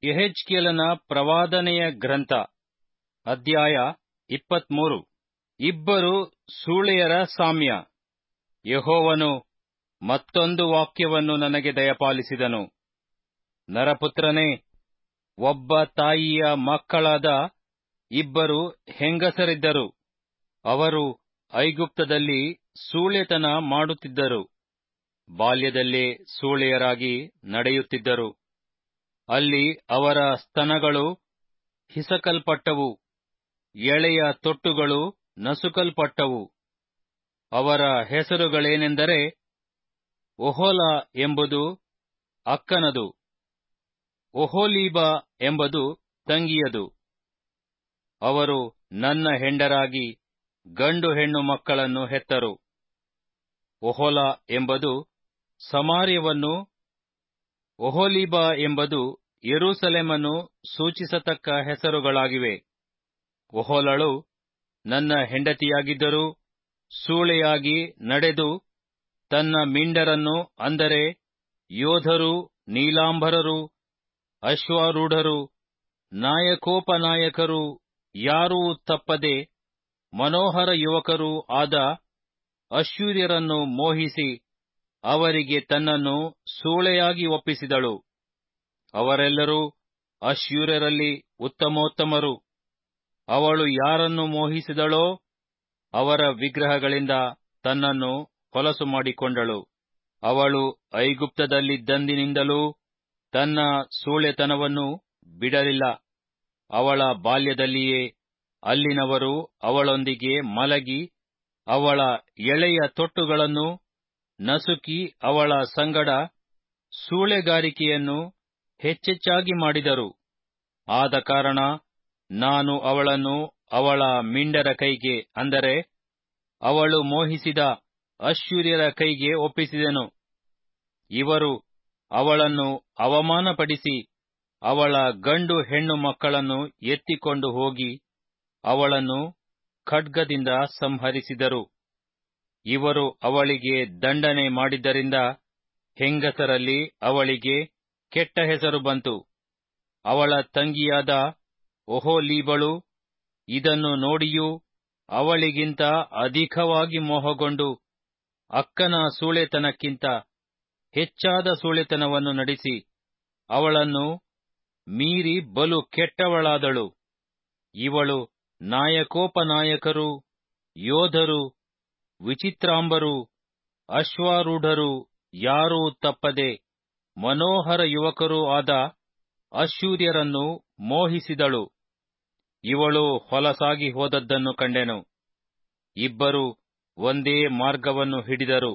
ಯೆಹೆಜ್ಕೇಲನ ಪ್ರವಾದನೆಯ ಗ್ರಂಥ ಅಧ್ಯಾಯ ಇಪ್ಪತ್ಮೂರು ಇಬ್ಬರು ಸೂಳೆಯರ ಸಾಮ್ಯ ಯೆಹೋವನು ಮತ್ತೊಂದು ವಾಕ್ಯವನ್ನು ನನಗೆ ದಯಪಾಲಿಸಿದನು ನರಪುತ್ರನೇ ಒಬ್ಬ ತಾಯಿಯ ಮಕ್ಕಳಾದ ಇಬ್ಬರು ಹೆಂಗಸರಿದ್ದರು ಅವರು ಐಗುಪ್ತದಲ್ಲಿ ಸೂಳೆತನ ಮಾಡುತ್ತಿದ್ದರು ಬಾಲ್ಯದಲ್ಲೇ ಸೂಳೆಯರಾಗಿ ನಡೆಯುತ್ತಿದ್ದರು ಅಲ್ಲಿ ಅವರ ಸ್ತನಗಳು ಹಿಸಕಲ್ಪಟ್ಟವು ಎಳೆಯ ತೊಟ್ಟುಗಳು ನಸುಕಲ್ಪಟ್ಟವು ಅವರ ಹೆಸರುಗಳೇನೆಂದರೆ ಒಹೊಲ ಎಂಬುದು ಅಕ್ಕನದು ಒಹೊಲೀಬ ಎಂಬುದು ತಂಗಿಯದು ಅವರು ನನ್ನ ಹೆಂಡರಾಗಿ ಗಂಡು ಹೆಣ್ಣು ಮಕ್ಕಳನ್ನು ಹೆತ್ತರು ಒಹೊಲ ಎಂಬುದು ಸಮಾರ್ಯವನ್ನು ಒಹೊಲೀಬ ಎಂಬುದು ಯೆರೂಸಲೇಮನ್ನು ಸೂಚಿಸತಕ್ಕ ಹೆಸರುಗಳಾಗಿವೆ ಒಹೊಲಳು ನನ್ನ ಹೆಂಡತಿಯಾಗಿದ್ದರೂ ಸೂಳೆಯಾಗಿ ನಡೆದು ತನ್ನ ಮಿಂಡರನ್ನು ಅಂದರೆ ಯೋಧರು ನೀಲಾಂಬರರು ಅಶ್ವಾರೂಢರು ನಾಯಕೋಪನಾಯಕರು ಯಾರೂ ತಪ್ಪದೆ ಮನೋಹರ ಯುವಕರೂ ಆದ ಅಶ್ಶೂರ್ಯರನ್ನು ಮೋಹಿಸಿ ಅವರಿಗೆ ತನ್ನನ್ನು ಸೂಳೆಯಾಗಿ ಒಪ್ಪಿಸಿದಳು ಅವರೆಲ್ಲರೂ ಅಶ್ಶೂರ್ಯರಲ್ಲಿ ಉತ್ತಮೋತ್ತಮರು ಅವಳು ಯಾರನ್ನು ಮೋಹಿಸಿದಳೋ ಅವರ ವಿಗ್ರಹಗಳಿಂದ ತನ್ನನ್ನು ಹೊಲಸು ಮಾಡಿಕೊಂಡಳು ಅವಳು ಐಗುಪ್ತದಲ್ಲಿದ್ದಂದಿನಿಂದಲೂ ತನ್ನ ಸೂಳೆತನವನ್ನು ಬಿಡಲಿಲ್ಲ ಅವಳ ಬಾಲ್ಯದಲ್ಲಿಯೇ ಅಲ್ಲಿನವರು ಅವಳೊಂದಿಗೆ ಮಲಗಿ ಅವಳ ಎಳೆಯ ತೊಟ್ಟುಗಳನ್ನು ನಸುಕಿ ಅವಳ ಸಂಗಡ ಸೂಳೆಗಾರಿಕೆಯನ್ನು ಹೆಚ್ಚೆಚ್ಚಾಗಿ ಮಾಡಿದರು ಆದ ಕಾರಣ ನಾನು ಅವಳನ್ನು ಅವಳ ಮಿಂಡರ ಕೈಗೆ ಅಂದರೆ ಅವಳು ಮೋಹಿಸಿದ ಅಶ್ಶೂರ್ಯರ ಕೈಗೆ ಒಪ್ಪಿಸಿದೆನು ಇವರು ಅವಳನ್ನು ಅವಮಾನಪಡಿಸಿ ಅವಳ ಗಂಡು ಹೆಣ್ಣು ಮಕ್ಕಳನ್ನು ಎತ್ತಿಕೊಂಡು ಹೋಗಿ ಅವಳನ್ನು ಖಡ್ಗದಿಂದ ಸಂಹರಿಸಿದರು ಇವರು ಅವಳಿಗೆ ದಂಡನೆ ಮಾಡಿದ್ದರಿಂದ ಹೆಂಗಸರಲ್ಲಿ ಅವಳಿಗೆ ಕೆಟ್ಟ ಹೆಸರು ಬಂತು ಅವಳ ತಂಗಿಯಾದ ಒಹೊಲೀಬಳು ಇದನ್ನು ನೋಡಿಯೂ ಅವಳಿಗಿಂತ ಅಧಿಕವಾಗಿ ಮೋಹಗೊಂಡು ಅಕ್ಕನ ಸೂಳೆತನಕ್ಕಿಂತ ಹೆಚ್ಚಾದ ಸೂಳೆತನವನ್ನು ನಡೆಸಿ ಅವಳನ್ನು ಮೀರಿ ಬಲು ಕೆಟ್ಟವಳಾದಳು ಇವಳು ನಾಯಕೋಪನಾಯಕರು ಯೋಧರು ವಿಚಿತ್ರಾಂಬರು ಅಶ್ವಾರೂಢರು ಯಾರೂ ತಪ್ಪದೆ ಮನೋಹರ ಯುವಕರೂ ಆದ ಅಶ್ಶೂರ್ಯರನ್ನು ಮೋಹಿಸಿದಳು ಇವಳು ಹೊಲಸಾಗಿ ಹೋದದ್ದನ್ನು ಕಂಡೆನು ಇಬ್ಬರು ಒಂದೇ ಮಾರ್ಗವನ್ನು ಹಿಡಿದರು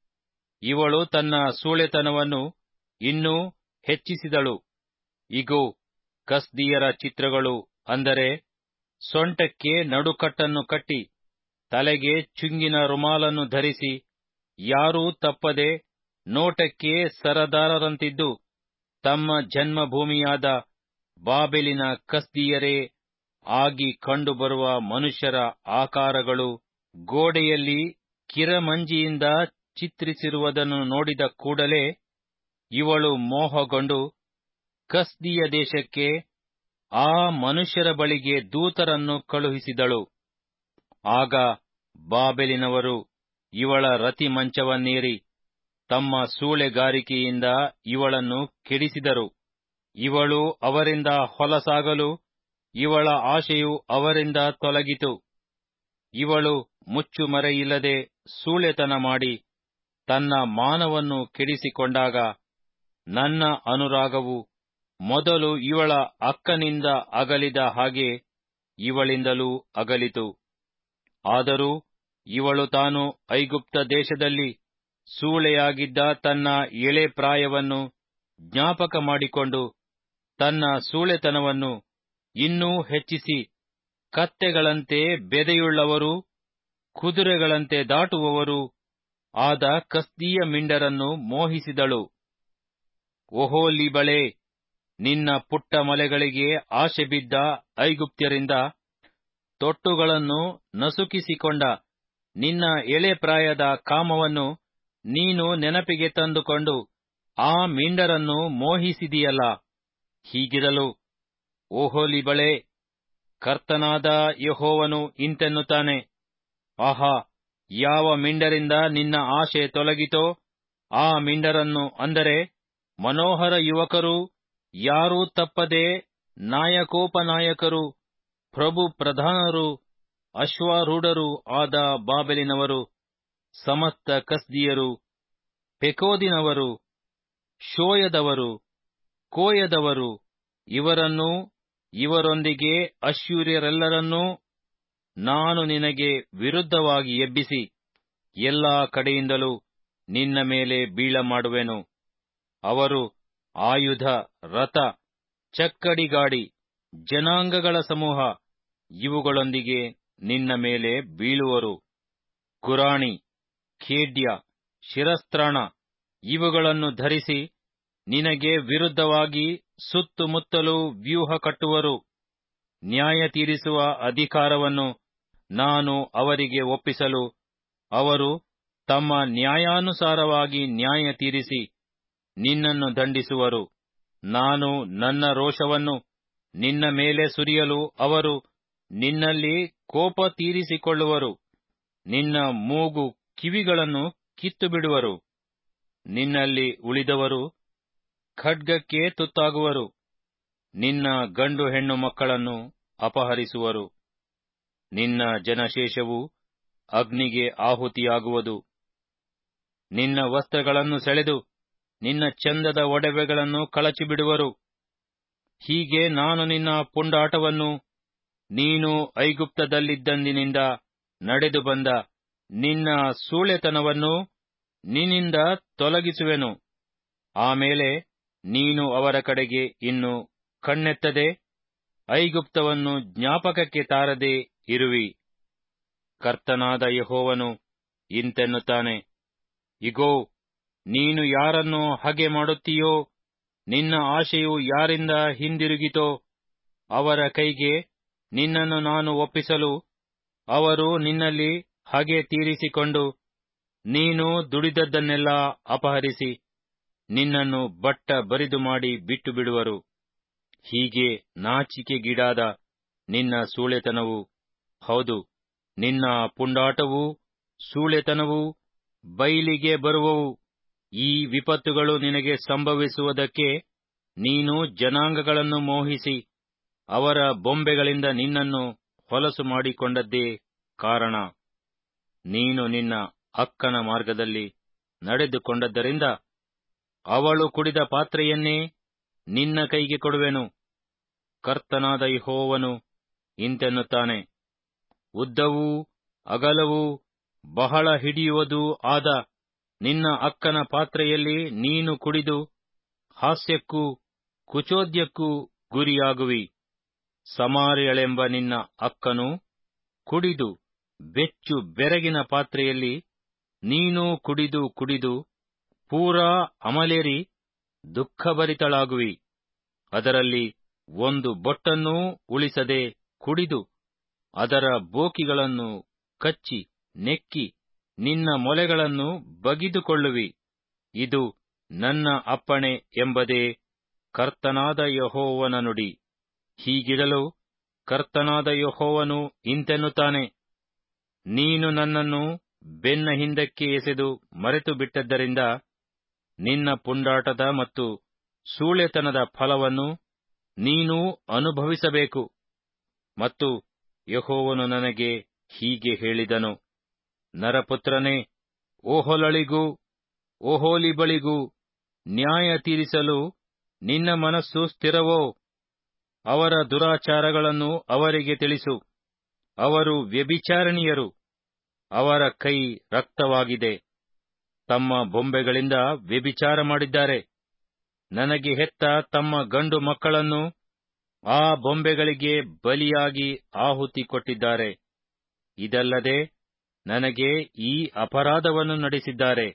ಇವಳು ತನ್ನ ಸೂಳೆತನವನ್ನು ಇನ್ನೂ ಹೆಚ್ಚಿಸಿದಳು ಇಗೋ ಕಸ್ದಿಯರ ಚಿತ್ರಗಳು ಅಂದರೆ ಸೊಂಟಕ್ಕೆ ನಡುಕಟ್ಟನ್ನು ಕಟ್ಟಿ ತಲೆಗೆ ಚುಂಗಿನ ರುಮಾಲನ್ನು ಧರಿಸಿ ಯಾರೂ ತಪ್ಪದೆ ನೋಟಕ್ಕೆ ಸರದಾರರಂತಿದ್ದು ತಮ್ಮ ಜನ್ಮಭೂಮಿಯಾದ ಬಾಬೆಲಿನ ಕಸ್ದಿಯರೇ ಆಗಿ ಕಂಡುಬರುವ ಮನುಷ್ಯರ ಆಕಾರಗಳು ಗೋಡೆಯಲ್ಲಿ ಕಿರಮಂಜಿಯಿಂದ ಚಿತ್ರಿಸಿರುವುದನ್ನು ನೋಡಿದ ಕೂಡಲೇ ಇವಳು ಮೋಹಗೊಂಡು ಕಸ್ದಿಯ ದೇಶಕ್ಕೆ ಆ ಮನುಷ್ಯರ ಬಳಿಗೆ ದೂತರನ್ನು ಕಳುಹಿಸಿದಳು ಆಗ ಬಾಬೆಲಿನವರು ಇವಳ ರತಿ ಮಂಚವನ್ನೇರಿ ತಮ್ಮ ಸೂಳೆಗಾರಿಕೆಯಿಂದ ಇವಳನ್ನು ಕೆಡಿಸಿದರು ಇವಳು ಅವರಿಂದ ಹೊಲಸಾಗಲು ಇವಳ ಆಶೆಯು ಅವರಿಂದ ತೊಲಗಿತು ಇವಳು ಮುಚ್ಚುಮರೆಯಿಲ್ಲದೆ ಸೂಳೆತನ ಮಾಡಿ ತನ್ನ ಮಾನವನ್ನು ಕೆಡಿಸಿಕೊಂಡಾಗ ನನ್ನ ಅನುರಾಗವು ಮೊದಲು ಇವಳ ಅಕ್ಕನಿಂದ ಅಗಲಿದ ಹಾಗೆ ಇವಳಿಂದಲೂ ಅಗಲಿತು ಆದರೂ ಇವಳು ತಾನು ಐಗುಪ್ತ ದೇಶದಲ್ಲಿ ಸೂಳೆಯಾಗಿದ್ದ ತನ್ನ ಎಳೆ ಪ್ರಾಯವನ್ನು ಜ್ಞಾಪಕ ಮಾಡಿಕೊಂಡು ತನ್ನ ಸೂಳೆತನವನ್ನು ಇನ್ನೂ ಹೆಚ್ಚಿಸಿ ಕತ್ತೆಗಳಂತೆ ಬೆದೆಯುಳ್ಳವರು ಕುದುರೆಗಳಂತೆ ದಾಟುವವರು ಆದ ಕಸ್ದೀಯ ಮಿಂಡರನ್ನು ಮೋಹಿಸಿದಳು ಒಹೋಲಿಬಳೇ ನಿನ್ನ ಪುಟ್ಟ ಮಲೆಗಳಿಗೆ ಆಶೆ ಬಿದ್ದ ಐಗುಪ್ತ್ಯರಿಂದ ತೊಟ್ಟುಗಳನ್ನು ನಸುಕಿಸಿಕೊಂಡ ನಿನ್ನ ಎಳೆ ಪ್ರಾಯದ ಕಾಮವನ್ನು ನೀನು ನೆನಪಿಗೆ ತಂದುಕೊಂಡು ಆ ಮಿಂಡರನ್ನು ಮೋಹಿಸಿದಿಯಲ್ಲ ಹೀಗಿರಲು ಓಹೋಲಿಬಳೆ ಕರ್ತನಾದ ಯಹೋವನು ಇಂತೆನ್ನುತ್ತಾನೆ ಆಹಾ ಯಾವ ಮಿಂಡರಿಂದ ನಿನ್ನ ಆಶೆ ತೊಲಗಿತೋ ಆ ಮಿಂಡರನ್ನು ಅಂದರೆ ಮನೋಹರ ಯುವಕರು ಯಾರೂ ತಪ್ಪದೆ ನಾಯಕೋಪನಾಯಕರು ಪ್ರಭು ಪ್ರಧಾನರು ಅಶ್ವಾರೂಢರೂ ಆದ ಬಾಬೆಲಿನವರು ಸಮಸ್ತ ಕಸ್ದಿಯರು ಪೆಕೋದಿನವರು ಶೋಯದವರು ಕೋಯದವರು ಇವರನ್ನೂ ಇವರೊಂದಿಗೆ ಅಶ್ಶೂರ್ಯರೆಲ್ಲರನ್ನೂ ನಾನು ನಿನಗೆ ವಿರುದ್ಧವಾಗಿ ಎಬ್ಬಿಸಿ ಎಲ್ಲಾ ಕಡೆಯಿಂದಲೂ ನಿನ್ನ ಮೇಲೆ ಬೀಳಮಾಡುವೆನು ಅವರು ಆಯುಧ ರಥ ಚಕ್ಕಡಿಗಾಡಿ ಜನಾಂಗಗಳ ಸಮೂಹ ಇವುಗಳೊಂದಿಗೆ ನಿನ್ನ ಮೇಲೆ ಬೀಳುವರು ಗುರಾಣಿ ಖೇಡ್ಯ ಶಿರಸ್ತ್ರಾಣ ಇವುಗಳನ್ನು ಧರಿಸಿ ನಿನಗೆ ವಿರುದ್ಧವಾಗಿ ಸುತ್ತುಮುತ್ತಲೂ ವ್ಯೂಹ ಕಟ್ಟುವರು ನ್ಯಾಯ ತೀರಿಸುವ ಅಧಿಕಾರವನ್ನು ನಾನು ಅವರಿಗೆ ಒಪ್ಪಿಸಲು ಅವರು ತಮ್ಮ ನ್ಯಾಯಾನುಸಾರವಾಗಿ ನ್ಯಾಯ ತೀರಿಸಿ ನಿನ್ನನ್ನು ದಂಡಿಸುವರು ನಾನು ನನ್ನ ರೋಷವನ್ನು ನಿನ್ನ ಮೇಲೆ ಸುರಿಯಲು ಅವರು ನಿನ್ನಲ್ಲಿ ಕೋಪ ತೀರಿಸಿಕೊಳ್ಳುವರು ನಿನ್ನ ಮೂಗು ಕಿವಿಗಳನ್ನು ಕಿತ್ತು ಬಿಡುವರು ನಿನ್ನಲ್ಲಿ ಉಳಿದವರು ಖಡ್ಗಕ್ಕೆ ತುತ್ತಾಗುವರು ನಿನ್ನ ಗಂಡು ಹೆಣ್ಣು ಮಕ್ಕಳನ್ನು ಅಪಹರಿಸುವರು ನಿನ್ನ ಜನಶೇಷವು ಅಗ್ನಿಗೆ ಆಹುತಿಯಾಗುವುದು ನಿನ್ನ ವಸ್ತ್ರಗಳನ್ನು ಸೆಳೆದು ನಿನ್ನ ಚಂದದ ಒಡವೆಗಳನ್ನು ಕಳಚಿಬಿಡುವರು ಹೀಗೆ ನಾನು ನಿನ್ನ ಪುಂಡಾಟವನ್ನು ನೀನು ಐಗುಪ್ತದಲ್ಲಿದ್ದಂದಿನಿಂದ ನಡೆದು ಬಂದ ನಿನ್ನ ಸೂಳೆತನವನ್ನು ನಿನ್ನಿಂದ ತೊಲಗಿಸುವೆನು ಆಮೇಲೆ ನೀನು ಅವರ ಕಡೆಗೆ ಇನ್ನು ಕಣ್ಣೆತ್ತದೆ ಐಗುಪ್ತವನ್ನು ಜ್ಞಾಪಕಕ್ಕೆ ತಾರದೆ ಇರುವಿ ಕರ್ತನಾದ ಯಹೋವನು ಇಂತೆನ್ನುತ್ತಾನೆ ಇಗೋ ನೀನು ಯಾರನ್ನು ಹಗೆ ಮಾಡುತ್ತೀಯೋ ನಿನ್ನ ಆಶೆಯು ಯಾರಿಂದ ಹಿಂದಿರುಗಿತೋ ಅವರ ಕೈಗೆ ನಿನ್ನನ್ನು ನಾನು ಒಪ್ಪಿಸಲು ಅವರು ನಿನ್ನಲ್ಲಿ ಹಗೆ ತೀರಿಸಿಕೊಂಡು ನೀನು ದುಡಿದದ್ದನ್ನೆಲ್ಲ ಅಪಹರಿಸಿ ನಿನ್ನನ್ನು ಬಟ್ಟ ಬರಿದು ಮಾಡಿ ಬಿಟ್ಟು ಬಿಡುವರು ಹೀಗೆ ನಾಚಿಕೆಗೀಡಾದ ನಿನ್ನ ಸೂಳೆತನವು ಹೌದು ನಿನ್ನ ಪುಂಡಾಟವೂ ಸೂಳೆತನವೂ ಬೈಲಿಗೆ ಬರುವವು ಈ ವಿಪತ್ತುಗಳು ನಿನಗೆ ಸಂಭವಿಸುವುದಕ್ಕೆ ನೀನು ಜನಾಂಗಗಳನ್ನು ಮೋಹಿಸಿ ಅವರ ಬೊಂಬೆಗಳಿಂದ ನಿನ್ನನ್ನು ಹೊಲಸು ಮಾಡಿಕೊಂಡದ್ದೇ ಕಾರಣ ನೀನು ನಿನ್ನ ಅಕ್ಕನ ಮಾರ್ಗದಲ್ಲಿ ನಡೆದುಕೊಂಡದ್ದರಿಂದ ಅವಳು ಕುಡಿದ ಪಾತ್ರೆಯನ್ನೇ ನಿನ್ನ ಕೈಗೆ ಕೊಡುವೆನು ಕರ್ತನಾದ ಯಹೋವನು ಇಂತೆನ್ನುತ್ತಾನೆ ಉದ್ದವೂ ಅಗಲವೂ ಬಹಳ ಹಿಡಿಯುವುದೂ ಆದ ನಿನ್ನ ಅಕ್ಕನ ಪಾತ್ರೆಯಲ್ಲಿ ನೀನು ಕುಡಿದು ಹಾಸ್ಯಕ್ಕೂ ಕುಚೋದ್ಯಕ್ಕೂ ಗುರಿಯಾಗುವಿ ಸಮಾರ್ಯಳೆಂಬ ನಿನ್ನ ಅಕ್ಕನು ಕುಡಿದು ಬೆಚ್ಚು ಬೆರಗಿನ ಪಾತ್ರೆಯಲ್ಲಿ ನೀನು ಕುಡಿದು ಕುಡಿದು ಪೂರಾ ಅಮಲೇರಿ ದುಃಖಭರಿತಳಾಗುವಿ ಅದರಲ್ಲಿ ಒಂದು ಬೊಟ್ಟನ್ನೂ ಉಳಿಸದೆ ಕುಡಿದು ಅದರ ಬೋಕಿಗಳನ್ನು ಕಚ್ಚಿ ನೆಕ್ಕಿ ನಿನ್ನ ಮೊಲೆಗಳನ್ನು ಬಗಿದುಕೊಳ್ಳುವಿ ಇದು ನನ್ನ ಅಪ್ಪಣೆ ಎಂಬುದೇ ಕರ್ತನಾದ ಯಹೋವನ ನುಡಿ ಹೀಗಿರಲು ಕರ್ತನಾದ ಯಹೋವನು ಇಂತೆನ್ನುತ್ತಾನೆ ನೀನು ನನ್ನನ್ನು ಬೆನ್ನ ಹಿಂದಕ್ಕೆ ಎಸೆದು ಮರೆತು ಬಿಟ್ಟದ್ದರಿಂದ ನಿನ್ನ ಪುಂಡಾಟದ ಮತ್ತು ಸೂಳೆತನದ ಫಲವನ್ನು ನೀನೂ ಅನುಭವಿಸಬೇಕು ಮತ್ತು ಯಹೋವನು ನನಗೆ ಹೀಗೆ ಹೇಳಿದನು ನರಪುತ್ರನೇ ಓಹೊಲಳಿಗೂ ಓಹೋಲಿಬಳಿಗೂ ನ್ಯಾಯ ತೀರಿಸಲು ನಿನ್ನ ಮನಸ್ಸು ಸ್ಥಿರವೋ ಅವರ ದುರಾಚಾರಗಳನ್ನು ಅವರಿಗೆ ತಿಳಿಸು ಅವರು ವ್ಯಭಿಚಾರಿಣಿಯರು ಅವರ ಕೈ ರಕ್ತವಾಗಿದೆ ತಮ್ಮ ಬೊಂಬೆಗಳಿಂದ ವ್ಯಭಿಚಾರ ಮಾಡಿದ್ದಾರೆ ನನಗೆ ಹೆತ್ತ ತಮ್ಮ ಗಂಡು ಮಕ್ಕಳನ್ನು ಆ ಬೊಂಬೆಗಳಿಗೆ ಬಲಿಯಾಗಿ ಆಹುತಿ ಕೊಟ್ಟಿದ್ದಾರೆ ಇದಲ್ಲದೆ ನನಗೆ ಈ ಅಪರಾಧವನ್ನು ನಡೆಸಿದ್ದಾರೆ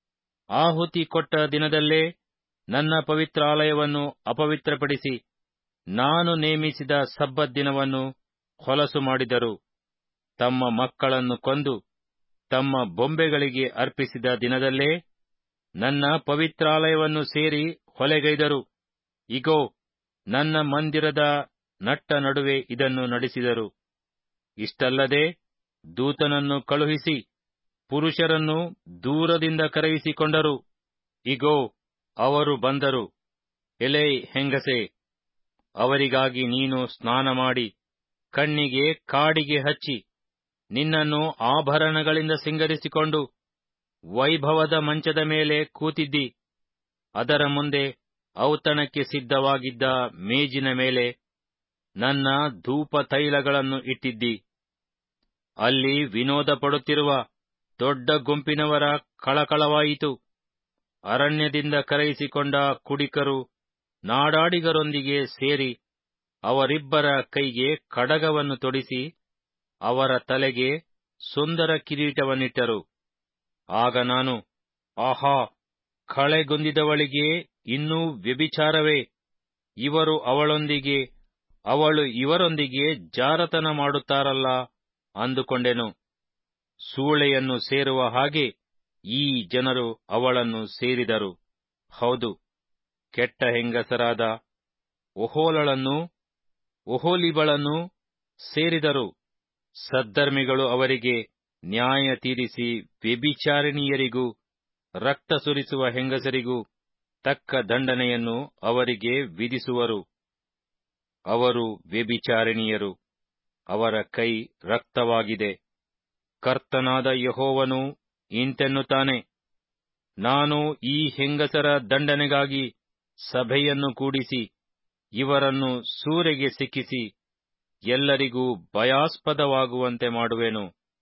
ಆಹುತಿ ಕೊಟ್ಟ ದಿನದಲ್ಲೇ ನನ್ನ ಪವಿತ್ರಾಲಯವನ್ನು ಅಪವಿತ್ರಪಡಿಸಿ ನಾನು ನೇಮಿಸಿದ ಸಬ್ಬತ್ ದಿನವನ್ನು ಹೊಲಸು ಮಾಡಿದರು ತಮ್ಮ ಮಕ್ಕಳನ್ನು ಕೊಂದು ತಮ್ಮ ಬೊಂಬೆಗಳಿಗೆ ಅರ್ಪಿಸಿದ ದಿನದಲ್ಲೇ ನನ್ನ ಪವಿತ್ರಾಲಯವನ್ನು ಸೇರಿ ಹೊಲೆಗೈದರು ಇಗೋ ನನ್ನ ಮಂದಿರದ ನಟ್ಟ ನಡುವೆ ಇದನ್ನು ನಡೆಸಿದರು ಇಷ್ಟಲ್ಲದೆ ದೂತನನ್ನು ಕಳುಹಿಸಿ ಪುರುಷರನ್ನು ದೂರದಿಂದ ಕರೆಯಿಸಿಕೊಂಡರು ಇಗೋ ಅವರು ಬಂದರು ಎಲೆ ಹೆಂಗಸೆ ಅವರಿಗಾಗಿ ನೀನು ಸ್ನಾನ ಮಾಡಿ ಕಣ್ಣಿಗೆ ಕಾಡಿಗೆ ಹಚ್ಚಿ ನಿನ್ನನ್ನು ಆಭರಣಗಳಿಂದ ಸಿಂಗರಿಸಿಕೊಂಡು ವೈಭವದ ಮಂಚದ ಮೇಲೆ ಕೂತಿದ್ದಿ ಅದರ ಮುಂದೆ ಔತಣಕ್ಕೆ ಸಿದ್ಧವಾಗಿದ್ದ ಮೇಜಿನ ಮೇಲೆ ನನ್ನ ಧೂಪ ತೈಲಗಳನ್ನು ಇಟ್ಟಿದ್ದಿ ಅಲ್ಲಿ ವಿನೋದ ಪಡುತ್ತಿರುವ ದೊಡ್ಡ ಗುಂಪಿನವರ ಕಳಕಳವಾಯಿತು ಅರಣ್ಯದಿಂದ ಕರೆಯಿಸಿಕೊಂಡ ಕುಡಿಕರು ನಾಡಾಡಿಗರೊಂದಿಗೆ ಸೇರಿ ಅವರಿಬ್ಬರ ಕೈಗೆ ಕಡಗವನ್ನು ತೊಡಿಸಿ ಅವರ ತಲೆಗೆ ಸುಂದರ ಕಿರೀಟವನ್ನಿಟ್ಟರು ಆಗ ನಾನು ಆಹಾ ಕಳೆಗುಂದಿದವಳಿಗೆ ಇನ್ನೂ ವ್ಯಭಿಚಾರವೇ ಇವರು ಅವಳೊಂದಿಗೆ ಅವಳು ಇವರೊಂದಿಗೆ ಜಾರತನ ಮಾಡುತ್ತಾರಲ್ಲ ಅಂದುಕೊಂಡೆನು ಸೂಳೆಯನ್ನು ಸೇರುವ ಹಾಗೆ ಈ ಜನರು ಅವಳನ್ನು ಸೇರಿದರು ಹೌದು ಕೆಟ್ಟ ಹೆಂಗಸರಾದ ಒಹೋಲಳನ್ನು ಒಹೋಲಿಬಳನ್ನು ಸೇರಿದರು ಸದ್ಧರ್ಮಿಗಳು ಅವರಿಗೆ ನ್ಯಾಯ ತೀರಿಸಿ ವ್ಯಭಿಚಾರಿಣಿಯರಿಗೂ ರಕ್ತ ಸುರಿಸುವ ಹೆಂಗಸರಿಗೂ ತಕ್ಕ ದಂಡನೆಯನ್ನು ಅವರಿಗೆ ವಿಧಿಸುವರು ಅವರು ವ್ಯಭಿಚಾರಿಣಿಯರು ಅವರ ಕೈ ರಕ್ತವಾಗಿದೆ ಕರ್ತನಾದ ಯಹೋವನು ಇಂತೆನ್ನುತ್ತಾನೆ ನಾನು ಈ ಹೆಂಗಸರ ದಂಡನೆಗಾಗಿ ಸಭೆಯನ್ನು ಕೂಡಿಸಿ ಇವರನ್ನು ಸೂರೆಗೆ ಸಿಕ್ಕಿಸಿ ಎಲ್ಲರಿಗೂ ಭಯಾಸ್ಪದವಾಗುವಂತೆ ಮಾಡುವೆನು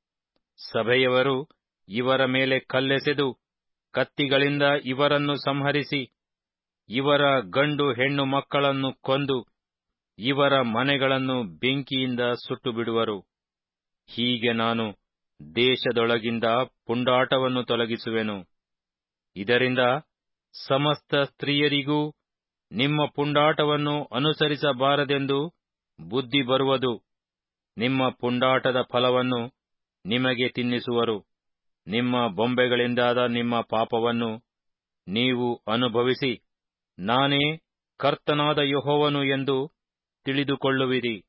ಸಭೆಯವರು ಇವರ ಮೇಲೆ ಕಲ್ಲೆಸೆದು ಕತ್ತಿಗಳಿಂದ ಇವರನ್ನು ಸಂಹರಿಸಿ ಇವರ ಗಂಡು ಹೆಣ್ಣು ಮಕ್ಕಳನ್ನು ಕೊಂದು ಇವರ ಮನೆಗಳನ್ನು ಬೆಂಕಿಯಿಂದ ಸುಟ್ಟು ಬಿಡುವರು ಹೀಗೆ ನಾನು ದೇಶದೊಳಗಿಂದ ಪುಂಡಾಟವನ್ನು ತೊಲಗಿಸುವೆನು ಇದರಿಂದ ಸಮಸ್ತ ಸ್ತ್ರೀಯರಿಗೂ ನಿಮ್ಮ ಪುಂಡಾಟವನ್ನು ಅನುಸರಿಸಬಾರದೆಂದು ಬುದ್ಧಿ ಬರುವುದು ನಿಮ್ಮ ಪುಂಡಾಟದ ಫಲವನ್ನು ನಿಮಗೆ ತಿನ್ನಿಸುವರು ನಿಮ್ಮ ಬೊಂಬೆಗಳಿಂದಾದ ನಿಮ್ಮ ಪಾಪವನ್ನು ನೀವು ಅನುಭವಿಸಿ ನಾನೇ ಕರ್ತನಾದ ಯಹೋವನು ಎಂದು ತಿಳಿದುಕೊಳ್ಳುವಿರಿ